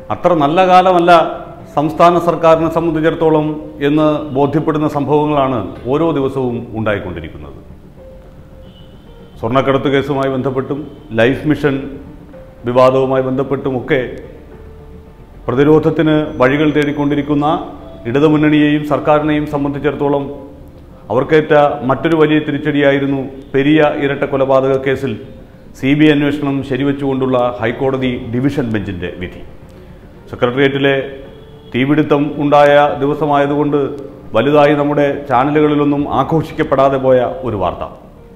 അത്ര നല്ല കാലമല്ല സംസ്ഥാന സർക്കാരിനെ സംബന്ധിച്ചിടത്തോളം എന്ന് ബോധ്യപ്പെടുന്ന സംഭവങ്ങളാണ് ഓരോ ദിവസവും ഉണ്ടായിക്കൊണ്ടിരിക്കുന്നത് സ്വർണ്ണക്കടത്ത് കേസുമായി ബന്ധപ്പെട്ടും ലൈഫ് മിഷൻ വിവാദവുമായി ബന്ധപ്പെട്ടുമൊക്കെ പ്രതിരോധത്തിന് വഴികൾ തേടിക്കൊണ്ടിരിക്കുന്ന ഇടതുമുന്നണിയെയും സർക്കാരിനെയും സംബന്ധിച്ചിടത്തോളം അവർക്കേറ്റ മറ്റൊരു വലിയ തിരിച്ചടിയായിരുന്നു പെരിയ ഇരട്ട കൊലപാതക കേസിൽ സി ബി ഐ അന്വേഷണം ശരിവെച്ചുകൊണ്ടുള്ള ഹൈക്കോടതി ഡിവിഷൻ ബെഞ്ചിന്റെ വിധി സെക്രട്ടേറിയറ്റിലെ തീപിടുത്തം ഉണ്ടായ ദിവസമായതുകൊണ്ട് വലുതായി നമ്മുടെ ചാനലുകളിലൊന്നും ആഘോഷിക്കപ്പെടാതെ പോയ ഒരു വാർത്ത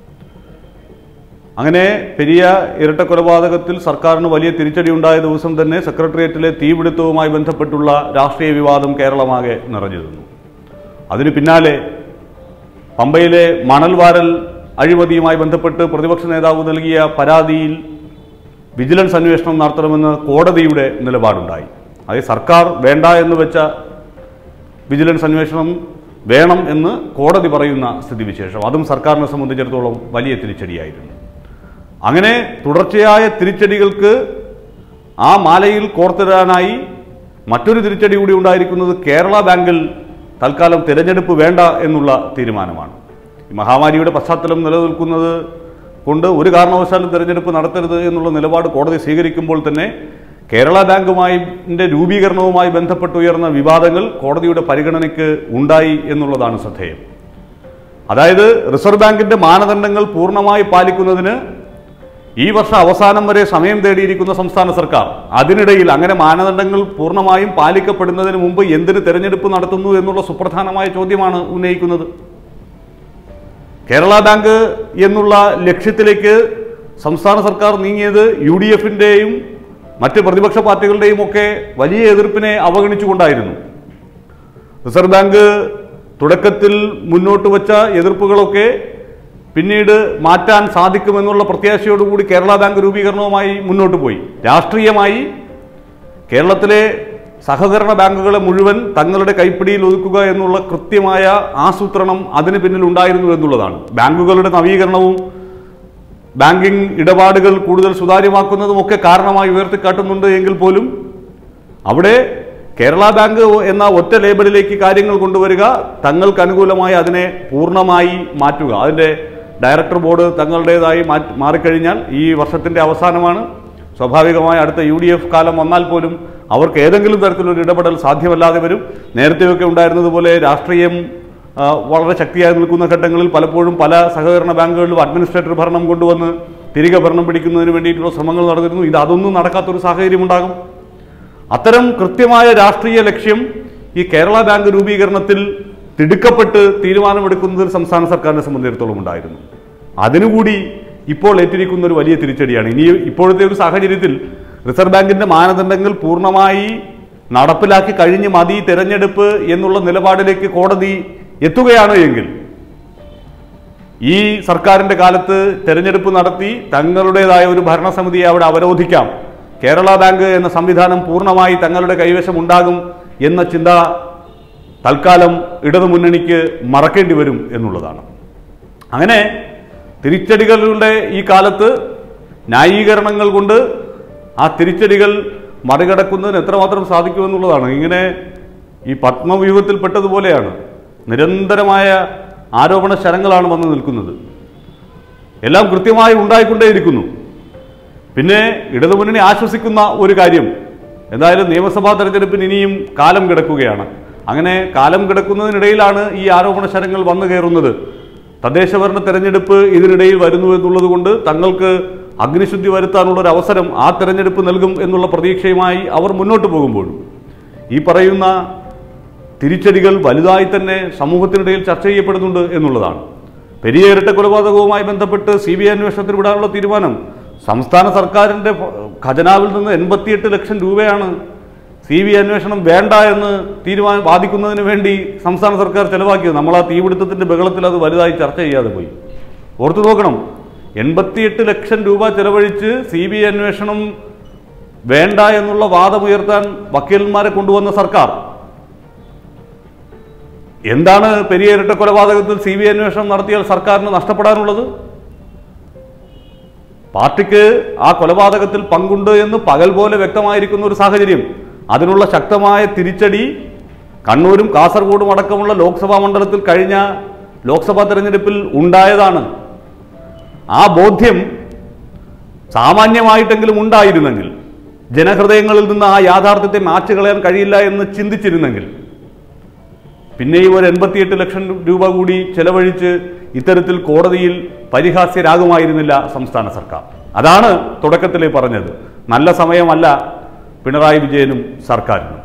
അങ്ങനെ പെരിയ ഇരട്ട കൊലപാതകത്തിൽ സർക്കാരിന് വലിയ തിരിച്ചടി ഉണ്ടായ ദിവസം തന്നെ സെക്രട്ടേറിയറ്റിലെ തീപിടുത്തവുമായി ബന്ധപ്പെട്ടുള്ള രാഷ്ട്രീയ വിവാദം കേരളമാകെ നിറഞ്ഞിരുന്നു അതിന് പിന്നാലെ പമ്പയിലെ മണൽ വാരൽ അഴിമതിയുമായി ബന്ധപ്പെട്ട് പ്രതിപക്ഷ നേതാവ് നൽകിയ പരാതിയിൽ വിജിലൻസ് അന്വേഷണം നടത്തണമെന്ന് കോടതിയുടെ നിലപാടുണ്ടായി അത് സർക്കാർ വേണ്ട എന്ന് വെച്ച വിജിലൻസ് അന്വേഷണം വേണം എന്ന് കോടതി പറയുന്ന സ്ഥിതിവിശേഷം അതും സർക്കാരിനെ സംബന്ധിച്ചിടത്തോളം വലിയ തിരിച്ചടിയായിരുന്നു അങ്ങനെ തുടർച്ചയായ തിരിച്ചടികൾക്ക് ആ മാലയിൽ കോർത്തിടാനായി മറ്റൊരു തിരിച്ചടി കൂടി ഉണ്ടായിരിക്കുന്നത് കേരള ബാങ്കിൽ തൽക്കാലം തിരഞ്ഞെടുപ്പ് വേണ്ട എന്നുള്ള തീരുമാനമാണ് ഈ മഹാമാരിയുടെ പശ്ചാത്തലം നിലനിൽക്കുന്നത് കൊണ്ട് ഒരു കാരണവശാലും തിരഞ്ഞെടുപ്പ് നടത്തരുത് എന്നുള്ള നിലപാട് കോടതി സ്വീകരിക്കുമ്പോൾ തന്നെ കേരള ബാങ്കുമായി ന്റെ രൂപീകരണവുമായി ബന്ധപ്പെട്ട് ഉയർന്ന വിവാദങ്ങൾ കോടതിയുടെ പരിഗണനയ്ക്ക് ഉണ്ടായി എന്നുള്ളതാണ് ശ്രദ്ധേയം അതായത് റിസർവ് ബാങ്കിന്റെ മാനദണ്ഡങ്ങൾ പൂർണ്ണമായി പാലിക്കുന്നതിന് ഈ വർഷം അവസാനം വരെ സമയം തേടിയിരിക്കുന്ന സംസ്ഥാന സർക്കാർ അതിനിടയിൽ അങ്ങനെ മാനദണ്ഡങ്ങൾ പൂർണ്ണമായും പാലിക്കപ്പെടുന്നതിന് മുമ്പ് എന്തിന് തെരഞ്ഞെടുപ്പ് നടത്തുന്നു എന്നുള്ള സുപ്രധാനമായ ചോദ്യമാണ് ഉന്നയിക്കുന്നത് കേരള ബാങ്ക് എന്നുള്ള ലക്ഷ്യത്തിലേക്ക് സംസ്ഥാന സർക്കാർ നീങ്ങിയത് യു ഡി എഫിൻ്റെയും മറ്റ് പ്രതിപക്ഷ പാർട്ടികളുടെയും ഒക്കെ വലിയ എതിർപ്പിനെ അവഗണിച്ചുകൊണ്ടായിരുന്നു റിസർവ് ബാങ്ക് തുടക്കത്തിൽ മുന്നോട്ട് വച്ച എതിർപ്പുകളൊക്കെ പിന്നീട് മാറ്റാൻ സാധിക്കുമെന്നുള്ള പ്രത്യാശയോടുകൂടി കേരള ബാങ്ക് രൂപീകരണവുമായി മുന്നോട്ട് പോയി രാഷ്ട്രീയമായി കേരളത്തിലെ സഹകരണ ബാങ്കുകളെ മുഴുവൻ തങ്ങളുടെ കൈപ്പിടിയിൽ ഒതുക്കുക എന്നുള്ള കൃത്യമായ ആസൂത്രണം അതിന് പിന്നിൽ ഉണ്ടായിരുന്നു എന്നുള്ളതാണ് ബാങ്കുകളുടെ നവീകരണവും ബാങ്കിംഗ് ഇടപാടുകൾ കൂടുതൽ സുതാര്യമാക്കുന്നതും ഒക്കെ കാരണമായി ഉയർത്തിക്കാട്ടുന്നുണ്ട് എങ്കിൽ പോലും അവിടെ കേരള ബാങ്ക് എന്ന ഒറ്റ ലേബലിലേക്ക് കാര്യങ്ങൾ കൊണ്ടുവരിക തങ്ങൾക്ക് അനുകൂലമായി അതിനെ പൂർണ്ണമായി മാറ്റുക അതിൻ്റെ ഡയറക്ടർ ബോർഡ് തങ്ങളുടേതായി മാറ്റി മാറിക്കഴിഞ്ഞാൽ ഈ വർഷത്തിൻ്റെ അവസാനമാണ് സ്വാഭാവികമായി അടുത്ത യു ഡി എഫ് കാലം വന്നാൽ പോലും അവർക്ക് ഏതെങ്കിലും തരത്തിലൊരു ഇടപെടൽ സാധ്യമല്ലാതെ വരും നേരത്തെയൊക്കെ ഉണ്ടായിരുന്നതുപോലെ രാഷ്ട്രീയം ആ, വളരെ ശക്തിയായി നിൽക്കുന്ന ഘട്ടങ്ങളിൽ പലപ്പോഴും പല സഹകരണ ബാങ്കുകളിലും അഡ്മിനിസ്ട്രേറ്റർ ഭരണം കൊണ്ടുവന്ന് തിരികെ ഭരണം പിടിക്കുന്നതിന് വേണ്ടിയിട്ടുള്ള ശ്രമങ്ങൾ നടന്നിരുന്നു ഇത് അതൊന്നും നടക്കാത്തൊരു സാഹചര്യം ഉണ്ടാകും അത്തരം കൃത്യമായ രാഷ്ട്രീയ ലക്ഷ്യം ഈ കേരള ബാങ്ക് രൂപീകരണത്തിൽ തിടുക്കപ്പെട്ട് തീരുമാനമെടുക്കുന്നതിൽ സംസ്ഥാന സർക്കാരിനെ സംബന്ധിച്ചിടത്തോളം ഉണ്ടായിരുന്നു അതിനുകൂടി ഇപ്പോൾ ഏറ്റിരിക്കുന്ന ഒരു വലിയ തിരിച്ചടിയാണ് ഇനി ഇപ്പോഴത്തെ ഒരു സാഹചര്യത്തിൽ റിസർവ് ബാങ്കിന്റെ മാനദണ്ഡങ്ങൾ പൂർണ്ണമായി നടപ്പിലാക്കി കഴിഞ്ഞ് മതി തെരഞ്ഞെടുപ്പ് എന്നുള്ള നിലപാടിലേക്ക് കോടതി എത്തുകയാണ് എങ്കിൽ ഈ സർക്കാരിന്റെ കാലത്ത് തെരഞ്ഞെടുപ്പ് നടത്തി തങ്ങളുടേതായ ഒരു ഭരണസമിതിയെ അവിടെ അവരോധിക്കാം കേരള ബാങ്ക് എന്ന സംവിധാനം പൂർണ്ണമായി തങ്ങളുടെ കൈവശം ഉണ്ടാകും എന്ന ചിന്ത തൽക്കാലം ഇടതുമുന്നണിക്ക് മറക്കേണ്ടി വരും എന്നുള്ളതാണ് അങ്ങനെ തിരിച്ചടികളുടെ ഈ കാലത്ത് ന്യായീകരണങ്ങൾ കൊണ്ട് ആ തിരിച്ചടികൾ മറികടക്കുന്നതിന് എത്രമാത്രം സാധിക്കുമെന്നുള്ളതാണ് ഇങ്ങനെ ഈ പത്മവ്യൂഹത്തിൽപ്പെട്ടതുപോലെയാണ് നിരന്തരമായ ആരോപണ ശരങ്ങളാണ് വന്നു നിൽക്കുന്നത് എല്ലാം കൃത്യമായി ഉണ്ടായിക്കൊണ്ടേയിരിക്കുന്നു പിന്നെ ഇടതുമുന്നണി ആശ്വസിക്കുന്ന ഒരു കാര്യം എന്തായാലും നിയമസഭാ തെരഞ്ഞെടുപ്പിന് ഇനിയും കാലം കിടക്കുകയാണ് അങ്ങനെ കാലം കിടക്കുന്നതിനിടയിലാണ് ഈ ആരോപണ ശരങ്ങൾ വന്നു കയറുന്നത് തദ്ദേശഭരണ തെരഞ്ഞെടുപ്പ് ഇതിനിടയിൽ വരുന്നു എന്നുള്ളത് കൊണ്ട് തങ്ങൾക്ക് അഗ്നിശുദ്ധി വരുത്താനുള്ള ഒരു അവസരം ആ തെരഞ്ഞെടുപ്പ് നൽകും എന്നുള്ള പ്രതീക്ഷയുമായി അവർ മുന്നോട്ട് പോകുമ്പോഴും ഈ പറയുന്ന തിരിച്ചടികൾ വലുതായി തന്നെ സമൂഹത്തിനിടയിൽ ചർച്ച ചെയ്യപ്പെടുന്നുണ്ട് എന്നുള്ളതാണ് പെരിയ ഇരട്ട കൊലപാതകവുമായി ബന്ധപ്പെട്ട് സി ബി ഐ അന്വേഷണത്തിന് വിടാനുള്ള തീരുമാനം സംസ്ഥാന സർക്കാരിന്റെ ഫ- ഖജനാവിൽ നിന്ന് എൺപത്തിയെട്ട് ലക്ഷം രൂപയാണ് സി ബി ഐ അന്വേഷണം വേണ്ട എന്ന് തീരുമാനം വാദിക്കുന്നതിന് വേണ്ടി സംസ്ഥാന സർക്കാർ ചെലവാക്കിയത് നമ്മൾ ആ തീപിടുത്തത്തിന്റെ ബഹളത്തിൽ അത് വലുതായി ചർച്ച ചെയ്യാതെ പോയി ഓർത്തു നോക്കണം എൺപത്തിയെട്ട് ലക്ഷം രൂപ ചെലവഴിച്ച് സി ബി ഐ അന്വേഷണം വേണ്ട എന്നുള്ള വാദമുയർത്താൻ വക്കീലന്മാരെ കൊണ്ടുവന്ന സർക്കാർ എന്താണ് പെരിയ ഇരട്ട കൊലപാതകത്തിൽ സി ബി ഐ അന്വേഷണം നടത്തിയാൽ സർക്കാരിന് നഷ്ടപ്പെടാനുള്ളത് പാർട്ടിക്ക് ആ കൊലപാതകത്തിൽ പങ്കുണ്ട് എന്ന് പകൽ പോലെ വ്യക്തമായിരിക്കുന്ന ഒരു സാഹചര്യം അതിനുള്ള ശക്തമായ തിരിച്ചടി കണ്ണൂരും കാസർഗോഡും അടക്കമുള്ള ലോക്സഭാ മണ്ഡലത്തിൽ കഴിഞ്ഞ ലോക്സഭാ തെരഞ്ഞെടുപ്പിൽ ഉണ്ടായതാണ് ആ ബോധ്യം സാമാന്യമായിട്ടെങ്കിലും ഉണ്ടായിരുന്നെങ്കിൽ ജനഹൃദയങ്ങളിൽ നിന്ന് ആ യാഥാർത്ഥ്യത്തെ മാച്ചു കളയാൻ കഴിയില്ല എന്ന് ചിന്തിച്ചിരുന്നെങ്കിൽ പിന്നെയും ഒരു എൺപത്തിയെട്ട് ലക്ഷം രൂപ കൂടി ചെലവഴിച്ച് ഇത്തരത്തിൽ കോടതിയിൽ പരിഹാസ്യരാകുമായിരുന്നില്ല സംസ്ഥാന സർക്കാർ അതാണ് തുടക്കത്തിലേ പറഞ്ഞത് നല്ല സമയമല്ല പിണറായി വിജയനും സർക്കാരിനും